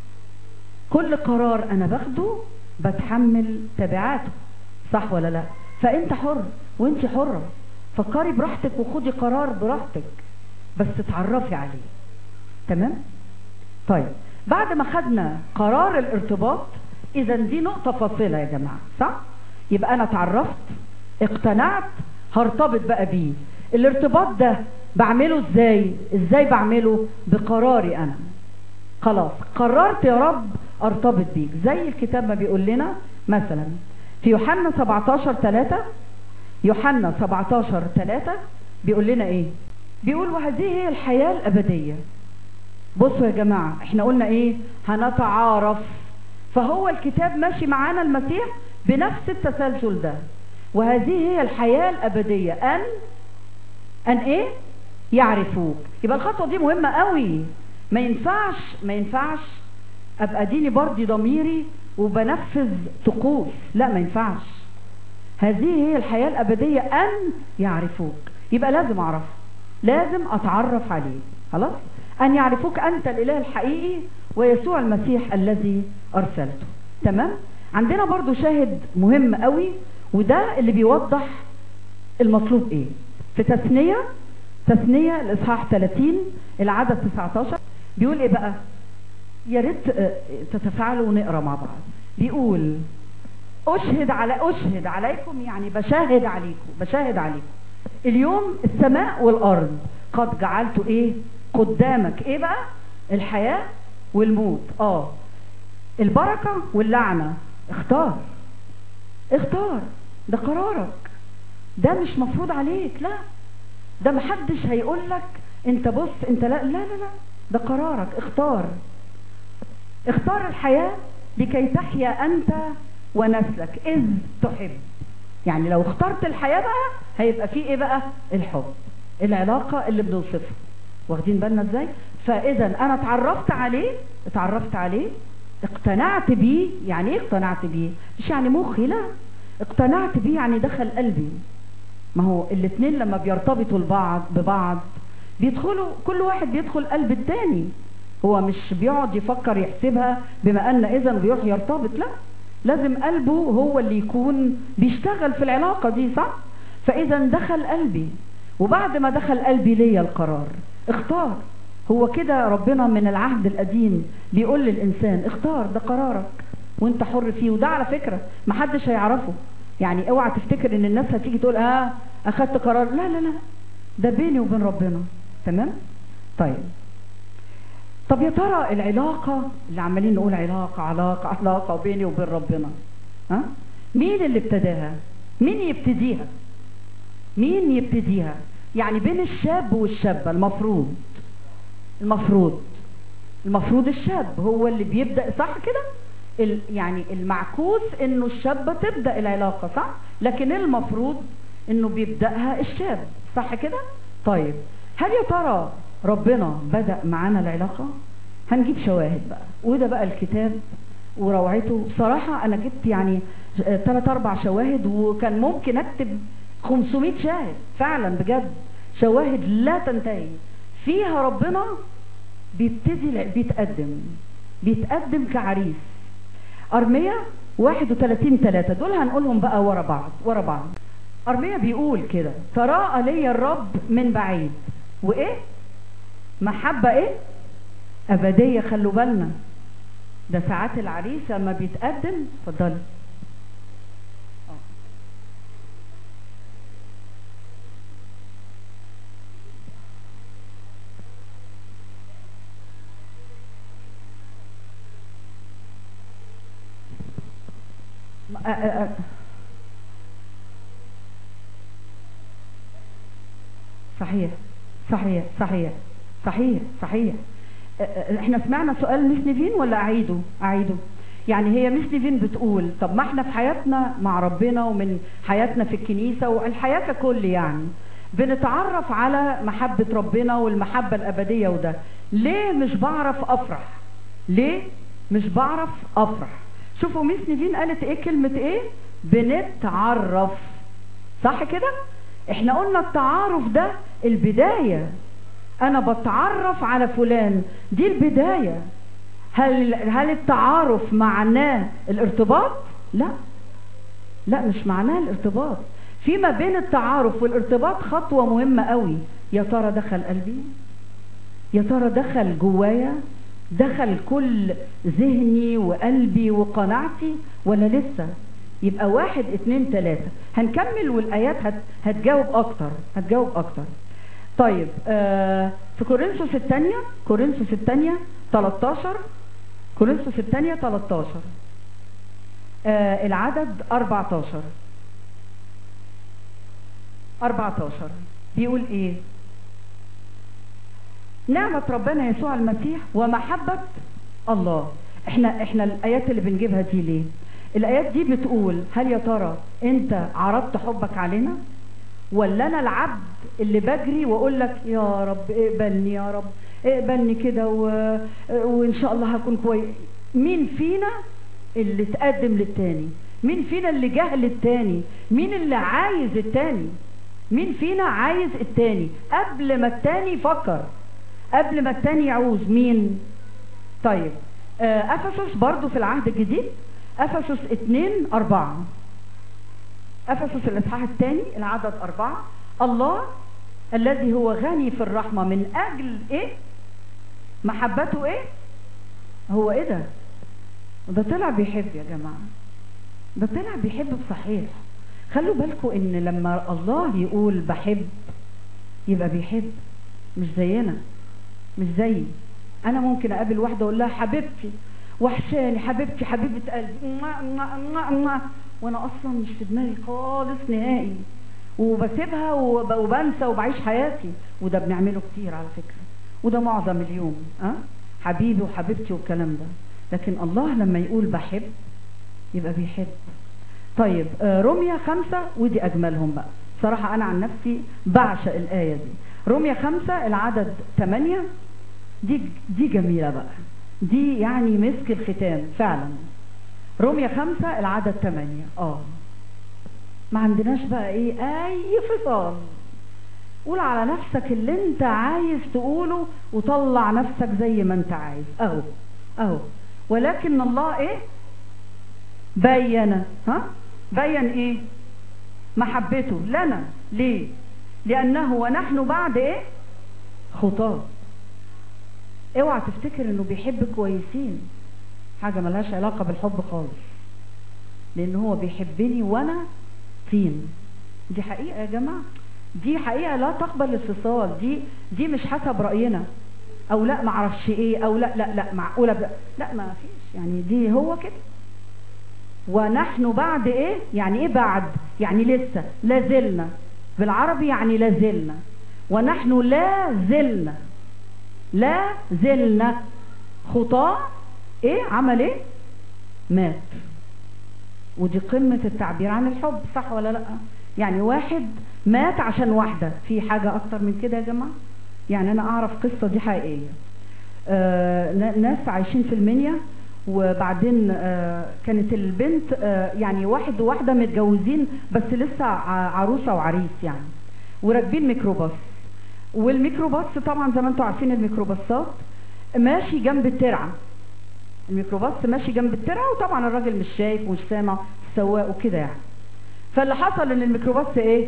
Speaker 1: كل قرار انا باخده بتحمل تبعاته صح ولا لا فانت حر وانت حره فكري براحتك وخدي قرار براحتك بس اتعرفي عليه تمام طيب بعد ما خدنا قرار الارتباط اذا دي نقطه فاصله يا جماعه صح يبقى انا اتعرفت اقتنعت هرتبط بقى بيه الارتباط ده بعمله ازاي ازاي بعمله بقراري انا خلاص قررت يا رب ارتبط بيك زي الكتاب ما بيقول لنا مثلا في يوحنا 17 3 يوحنا 17 3 بيقول لنا ايه بيقول وهذه هي الحياة الأبدية بصوا يا جماعة احنا قلنا ايه هنتعارف فهو الكتاب ماشي معانا المسيح بنفس التسلسل ده وهذه هي الحياة الأبدية أن أن إيه؟ يعرفوك يبقى الخطوة دي مهمة قوي ما ينفعش ما ينفعش أبقى ديني برضي ضميري وبنفذ طقوس لا ما ينفعش هذه هي الحياة الأبدية أن يعرفوك يبقى لازم أعرفه لازم أتعرف عليه خلاص أن يعرفوك أنت الإله الحقيقي ويسوع المسيح الذي أرسلته تمام عندنا برضو شاهد مهم قوي وده اللي بيوضح المطلوب ايه في تثنية تثنية الإصحاح 30 العدد 19 بيقول ايه بقى يا ريت آه، تتفاعلوا ونقرا مع بعض بيقول أشهد على أشهد عليكم يعني بشاهد عليكم بشاهد عليكم اليوم السماء والأرض قد جعلت إيه قدامك إيه بقى الحياة والموت آه البركة واللعنة اختار اختار ده قرارك ده مش مفروض عليك لا ده محدش هيقول لك انت بص انت لا لا لا لا ده قرارك اختار اختار الحياة لكي تحيا أنت ونسلك إذ تحب يعني لو اخترت الحياة بقى هيبقى في إيه بقى الحب العلاقة اللي بنوصفها واخدين بالنا ازاي فإذا أنا اتعرفت عليه اتعرفت عليه اقتنعت بيه يعني ايه اقتنعت بيه مش يعني مخي لا اقتنعت بيه يعني دخل قلبي ما هو الاثنين لما بيرتبطوا البعض ببعض بيدخلوا كل واحد بيدخل قلب التاني هو مش بيقعد يفكر يحسبها بما ان اذا بيروح يرتبط لا لازم قلبه هو اللي يكون بيشتغل في العلاقة دي صح فاذا دخل قلبي وبعد ما دخل قلبي ليا القرار اختار هو كده ربنا من العهد القديم بيقول للانسان اختار ده قرارك وانت حر فيه وده على فكرة محدش هيعرفه يعني اوعى تفتكر ان الناس هتيجي تقول اه اخدت قرار لا لا لا ده بيني وبين ربنا تمام طيب طب يا ترى العلاقة اللي عمالين نقول علاقة علاقة علاقة بيني وبين ربنا ها مين اللي ابتداها مين يبتديها مين يبتديها يعني بين الشاب والشابة المفروض المفروض المفروض الشاب هو اللي بيبدأ صح كده ال- يعني المعكوس انه الشابة تبدأ العلاقة صح لكن المفروض انه بيبدأها الشاب صح كده طيب هل يا ترى ربنا بدأ معانا العلاقة هنجيب شواهد بقى وده بقى الكتاب وروعته بصراحة انا جبت يعني ثلاث اربع شواهد وكان ممكن اكتب 500 شاهد فعلا بجد شواهد لا تنتهي فيها ربنا بيبتدي بيتقدم بيتقدم كعريس أرمية 31 3 دول هنقولهم بقى ورا بعض ورا بعض أرمية بيقول كده تراءى لي الرب من بعيد وإيه محبة إيه أبدية خلوا بالنا ده ساعات العريس لما بيتقدم اتفضلي أ- أ- أ- صحيح صحيح صحيح صحيح صحيح أ- أ- احنا سمعنا سؤال مس نيفين ولا اعيده اعيده يعني هي مش نيفين بتقول طب ما احنا في حياتنا مع ربنا ومن حياتنا في الكنيسة والحياة ككل يعني بنتعرف على محبة ربنا والمحبة الأبدية وده ليه مش بعرف أفرح ليه مش بعرف أفرح شوفوا ميس نيفين قالت ايه كلمة ايه بنتعرف صح كده احنا قلنا التعارف ده البداية انا بتعرف على فلان دي البداية هل هل التعارف معناه الارتباط لا لا مش معناه الارتباط فيما بين التعارف والارتباط خطوة مهمة قوي يا ترى دخل قلبي يا ترى دخل جوايا دخل كل ذهني وقلبي وقناعتي ولا لسه يبقى واحد اتنين تلاتة هنكمل والآيات هت هتجاوب أكتر هتجاوب أكتر طيب آه في كورنثوس الثانية كورنثوس الثانية 13 كورنثوس الثانية 13 آه العدد 14 14 بيقول ايه نعمة ربنا يسوع المسيح ومحبة الله احنا احنا الايات اللي بنجيبها دي ليه الايات دي بتقول هل يا ترى انت عرضت حبك علينا ولا انا العبد اللي بجري واقول لك يا رب اقبلني يا رب اقبلني كده و... وان شاء الله هكون كويس مين فينا اللي تقدم للتاني مين فينا اللي جه للتاني مين اللي عايز التاني مين فينا عايز التاني قبل ما التاني يفكر قبل ما التاني يعوز مين طيب آه، افسس برضو في العهد الجديد افسس 2 4 افسس الاصحاح الثاني العدد أربعة الله الذي هو غني في الرحمة من اجل ايه محبته ايه هو ايه ده ده طلع بيحب يا جماعة ده طلع بيحب بصحيح خلوا بالكم ان لما الله يقول بحب يبقى بيحب مش زينا مش زيي انا ممكن اقابل واحده اقول لها حبيبتي وحشاني حبيبتي حبيبه قلبي موا- موا- موا- موا. وانا اصلا مش في دماغي خالص نهائي وبسيبها وب- وبنسى وبعيش حياتي وده بنعمله كتير على فكره وده معظم اليوم ها أه؟ حبيبي وحبيبتي والكلام ده لكن الله لما يقول بحب يبقى بيحب طيب آه، روميا خمسة ودي أجملهم بقى صراحة أنا عن نفسي بعشق الآية دي روميا خمسة العدد ثمانية دي دي جميلة بقى دي يعني مسك الختام فعلا روميا خمسة العدد ثمانية اه ما عندناش بقى ايه اي فصال قول على نفسك اللي انت عايز تقوله وطلع نفسك زي ما انت عايز اهو اهو ولكن الله ايه بين ها بين ايه محبته لنا ليه لانه ونحن بعد ايه خطاه اوعى تفتكر انه بيحب كويسين حاجة ملهاش علاقة بالحب خالص لان هو بيحبني وانا طين دي حقيقة يا جماعة دي حقيقة لا تقبل الفصال دي دي مش حسب رأينا او لا معرفش ايه او لا لا لا معقولة ب... لا ما فيش يعني دي هو كده ونحن بعد ايه يعني ايه بعد يعني لسه لا زلنا بالعربي يعني لا زلنا ونحن لا زلنا لا زلنا خطاة ايه عمل ايه مات ودي قمة التعبير عن الحب صح ولا لا يعني واحد مات عشان واحدة في حاجة اكتر من كده يا جماعة يعني انا اعرف قصة دي حقيقية آه ن- ناس عايشين في المنيا وبعدين آه كانت البنت آه يعني واحد وواحدة متجوزين بس لسه ع- عروسة وعريس يعني وراكبين ميكروباص والميكروباص طبعا زي ما انتم عارفين الميكروباصات ماشي جنب الترعه الميكروباص ماشي جنب الترعه وطبعا الراجل مش شايف ومش سامع السواق وكده يعني فاللي حصل ان الميكروباص ايه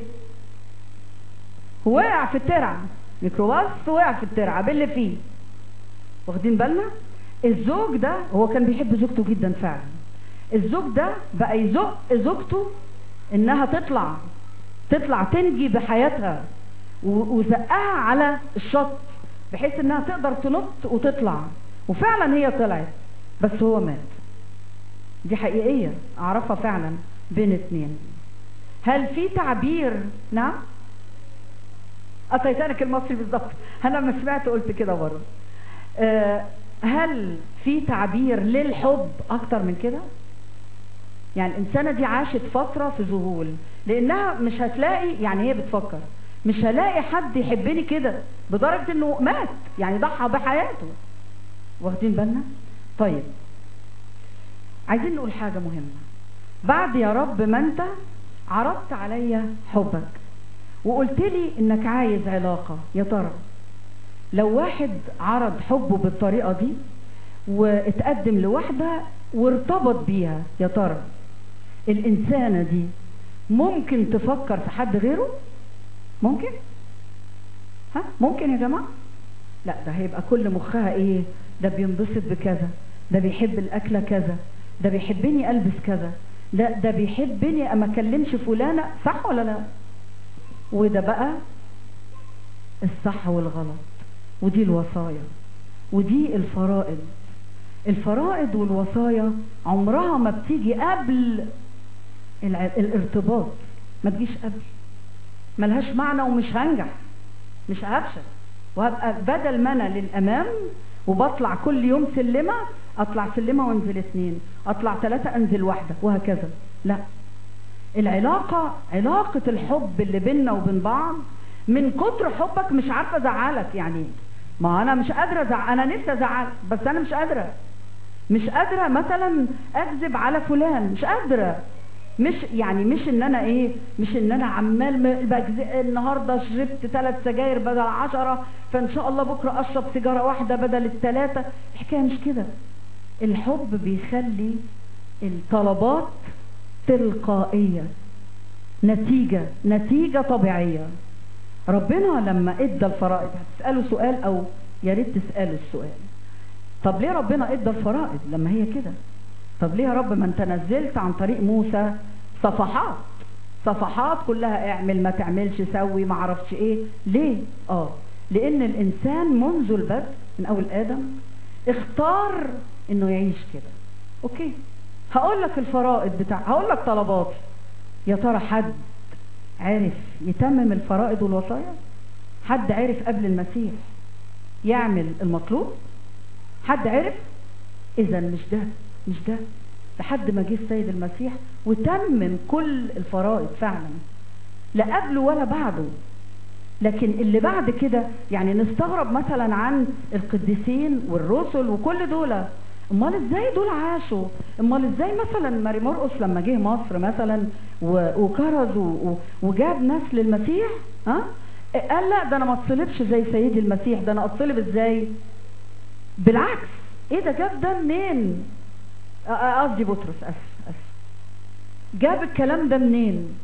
Speaker 1: وقع في الترعه ميكروباص وقع في الترعه باللي فيه واخدين بالنا الزوج ده هو كان بيحب زوجته جدا فعلا الزوج ده بقى يزق زوجته انها تطلع تطلع تنجي بحياتها و- وزقها على الشط بحيث انها تقدر تنط وتطلع وفعلا هي طلعت بس هو مات دي حقيقية اعرفها فعلا بين اتنين هل في تعبير نعم التايتانيك المصري بالظبط انا لما سمعت قلت كده برضه آه هل في تعبير للحب اكتر من كده يعني الانسانه دي عاشت فتره في ذهول لانها مش هتلاقي يعني هي بتفكر مش هلاقي حد يحبني كده بدرجه انه مات يعني ضحى بحياته واخدين بالنا طيب عايزين نقول حاجه مهمه بعد يا رب ما انت عرضت عليا حبك وقلت لي انك عايز علاقه يا ترى لو واحد عرض حبه بالطريقه دي واتقدم لواحده وارتبط بيها يا ترى الانسانه دي ممكن تفكر في حد غيره ممكن ها ممكن يا جماعه لا ده هيبقى كل مخها ايه ده بينبسط بكذا ده بيحب الاكله كذا ده بيحبني البس كذا لا ده بيحبني اما اكلمش فلانه صح ولا لا وده بقى الصح والغلط ودي الوصايا ودي الفرائض الفرائض والوصايا عمرها ما بتيجي قبل الع- الارتباط ما تجيش قبل ملهاش معنى ومش هنجح مش هفشل وهبقى بدل ما انا للامام وبطلع كل يوم سلمه اطلع سلمه وانزل اثنين اطلع ثلاثه انزل واحده وهكذا لا العلاقه علاقه الحب اللي بيننا وبين بعض من كتر حبك مش عارفه ازعلك يعني ما انا مش قادره ازعل انا نفسي ازعل بس انا مش قادره مش قادره مثلا اكذب على فلان مش قادره مش يعني مش ان انا ايه مش ان انا عمال م- بجز- النهارده شربت ثلاث سجاير بدل عشرة فان شاء الله بكره اشرب سيجاره واحده بدل الثلاثه الحكايه مش كده الحب بيخلي الطلبات تلقائيه نتيجه نتيجه طبيعيه ربنا لما ادى الفرائض هتساله سؤال او يا ريت تساله السؤال طب ليه ربنا ادى الفرائض لما هي كده طب ليه يا رب ما انت نزلت عن طريق موسى صفحات صفحات كلها اعمل ما تعملش سوي ما اعرفش ايه ليه اه لان الانسان منذ البدء من اول ادم اختار انه يعيش كده اوكي هقول لك الفرائض بتاع هقول لك طلباتي يا ترى حد عرف يتمم الفرائض والوصايا حد عرف قبل المسيح يعمل المطلوب حد عرف اذا مش ده مش ده لحد ما جه السيد المسيح وتمم كل الفرائض فعلا لا قبله ولا بعده لكن اللي بعد كده يعني نستغرب مثلا عن القديسين والرسل وكل دول امال ازاي دول عاشوا امال ازاي مثلا ماري مرقس لما جه مصر مثلا و- وكرز و- و- وجاب ناس للمسيح ها قال لا ده انا ما اتصلبش زي سيدي المسيح ده انا اتصلب ازاي بالعكس ايه ده جاب ده منين آه، آه، قصدي بطرس اسف اسف جاب الكلام ده منين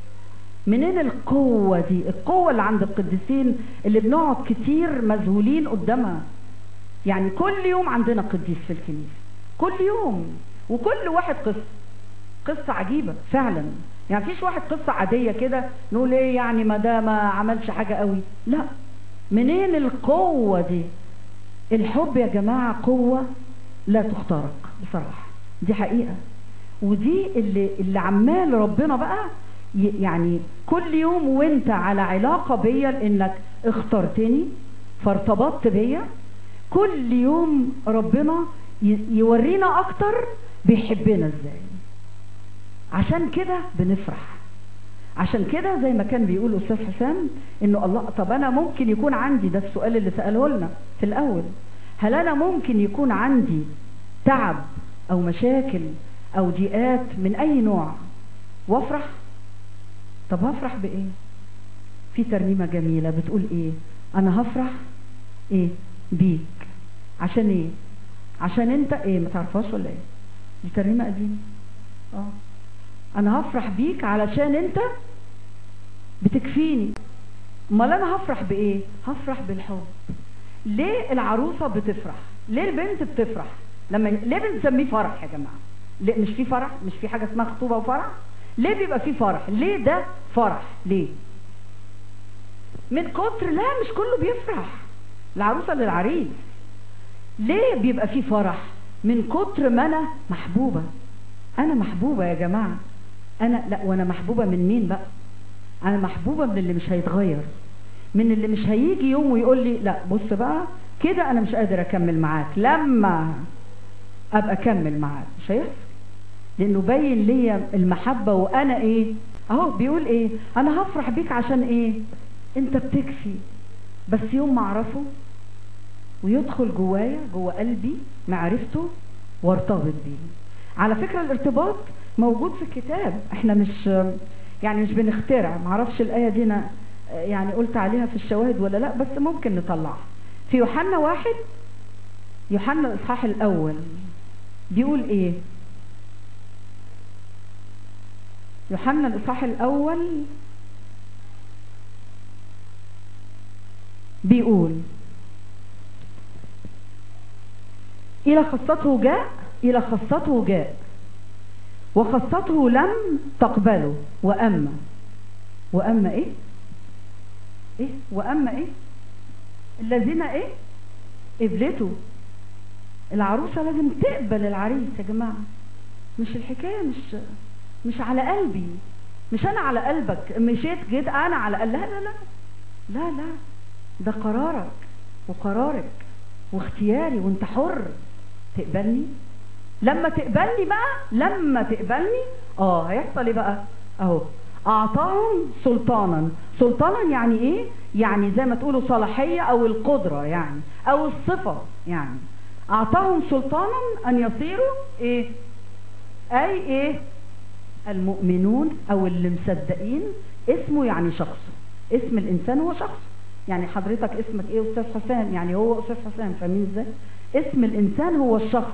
Speaker 1: منين القوة دي القوة اللي عند القديسين اللي بنقعد كتير مذهولين قدامها يعني كل يوم عندنا قديس في الكنيسة كل يوم وكل واحد قصة قصة عجيبة فعلا يعني مفيش واحد قصة عادية كده نقول ايه يعني ما ده ما عملش حاجة قوي لا منين القوة دي الحب يا جماعة قوة لا تخترق بصراحة دي حقيقة ودي اللي, اللي عمال ربنا بقى ي- يعني كل يوم وانت على علاقة بيا لانك اخترتني فارتبطت بيا كل يوم ربنا ي- يورينا اكتر بيحبنا ازاي عشان كده بنفرح عشان كده زي ما كان بيقول استاذ حسام انه الله طب انا ممكن يكون عندي ده السؤال اللي ساله لنا في الاول هل انا ممكن يكون عندي تعب او مشاكل او ضيقات من اي نوع وافرح طب هفرح بايه في ترنيمه جميله بتقول ايه انا هفرح ايه بيك عشان ايه عشان انت ايه ما تعرفهاش ولا ايه دي ترنيمه قديمه اه انا هفرح بيك علشان انت بتكفيني امال انا هفرح بايه هفرح بالحب ليه العروسه بتفرح ليه البنت بتفرح لما ليه بنسميه فرح يا جماعه ليه مش في فرح مش في حاجه اسمها خطوبه وفرح ليه بيبقى في فرح ليه ده فرح ليه من كتر لا مش كله بيفرح العروسه للعريس ليه بيبقى في فرح من كتر ما انا محبوبه انا محبوبه يا جماعه انا لا وانا محبوبه من مين بقى انا محبوبه من اللي مش هيتغير من اللي مش هيجي يوم ويقول لي لا بص بقى كده انا مش قادر اكمل معاك لما ابقى اكمل معاك مش هيحصل لانه باين ليا المحبه وانا ايه اهو بيقول ايه انا هفرح بيك عشان ايه انت بتكفي بس يوم ما اعرفه ويدخل جوايا جوا قلبي معرفته وارتبط بيه على فكره الارتباط موجود في الكتاب احنا مش يعني مش بنخترع معرفش الايه دي انا يعني قلت عليها في الشواهد ولا لا بس ممكن نطلعها في يوحنا واحد يوحنا الاصحاح الاول بيقول ايه يوحنا الاصحاح الاول بيقول الى خاصته جاء الى خاصته جاء وخاصته لم تقبله واما واما ايه ايه واما ايه الذين ايه قبلته العروسه لازم تقبل العريس يا جماعه مش الحكايه مش مش على قلبي مش انا على قلبك مشيت جيت انا على قلبي لا لا لا لا لا ده قرارك وقرارك واختياري وانت حر تقبلني لما تقبلني بقى لما تقبلني اه هيحصل ايه بقى اهو اعطاهم سلطانا سلطانا يعني ايه يعني زي ما تقولوا صلاحية او القدرة يعني او الصفة يعني اعطاهم سلطانا ان يصيروا ايه اي ايه المؤمنون او اللي مصدقين اسمه يعني شخصه اسم الانسان هو شخص يعني حضرتك اسمك ايه استاذ حسام يعني هو استاذ حسام فاهمين ازاي اسم الانسان هو الشخص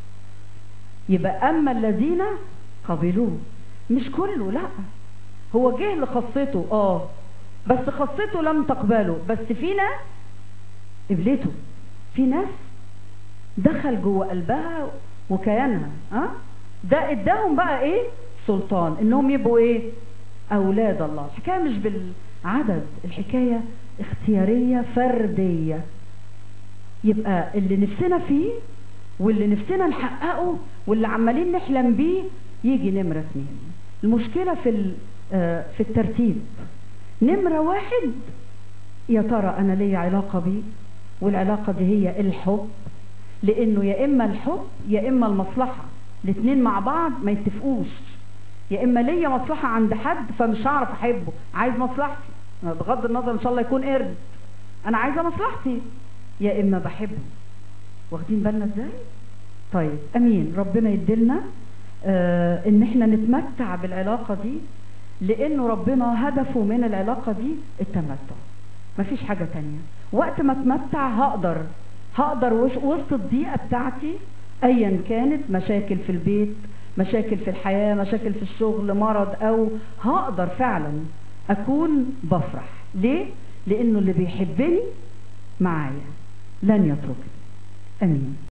Speaker 1: يبقى اما الذين قبلوه مش كله لا هو جه لخاصته اه بس خاصته لم تقبله بس في ناس قبلته في ناس دخل جوه قلبها وكيانها ها أه؟ ده اداهم بقى ايه سلطان انهم يبقوا ايه اولاد الله الحكايه مش بالعدد الحكايه اختياريه فرديه يبقى اللي نفسنا فيه واللي نفسنا نحققه واللي عمالين نحلم بيه يجي نمره اثنين المشكله في في الترتيب نمره واحد يا ترى انا ليا علاقه بيه والعلاقه دي هي الحب لانه يا اما الحب يا اما المصلحه الاثنين مع بعض ما يتفقوش يا اما ليا مصلحه عند حد فمش هعرف احبه عايز مصلحتي بغض النظر ان شاء الله يكون قرد انا عايزه مصلحتي يا اما بحبه واخدين بالنا ازاي طيب امين ربنا يديلنا آه ان احنا نتمتع بالعلاقه دي لانه ربنا هدفه من العلاقه دي التمتع مفيش حاجه تانية وقت ما اتمتع هقدر هقدر وسط الضيقه بتاعتي ايا كانت مشاكل في البيت مشاكل في الحياه مشاكل في الشغل مرض او هقدر فعلا اكون بفرح ليه لانه اللي بيحبني معايا لن يتركني امين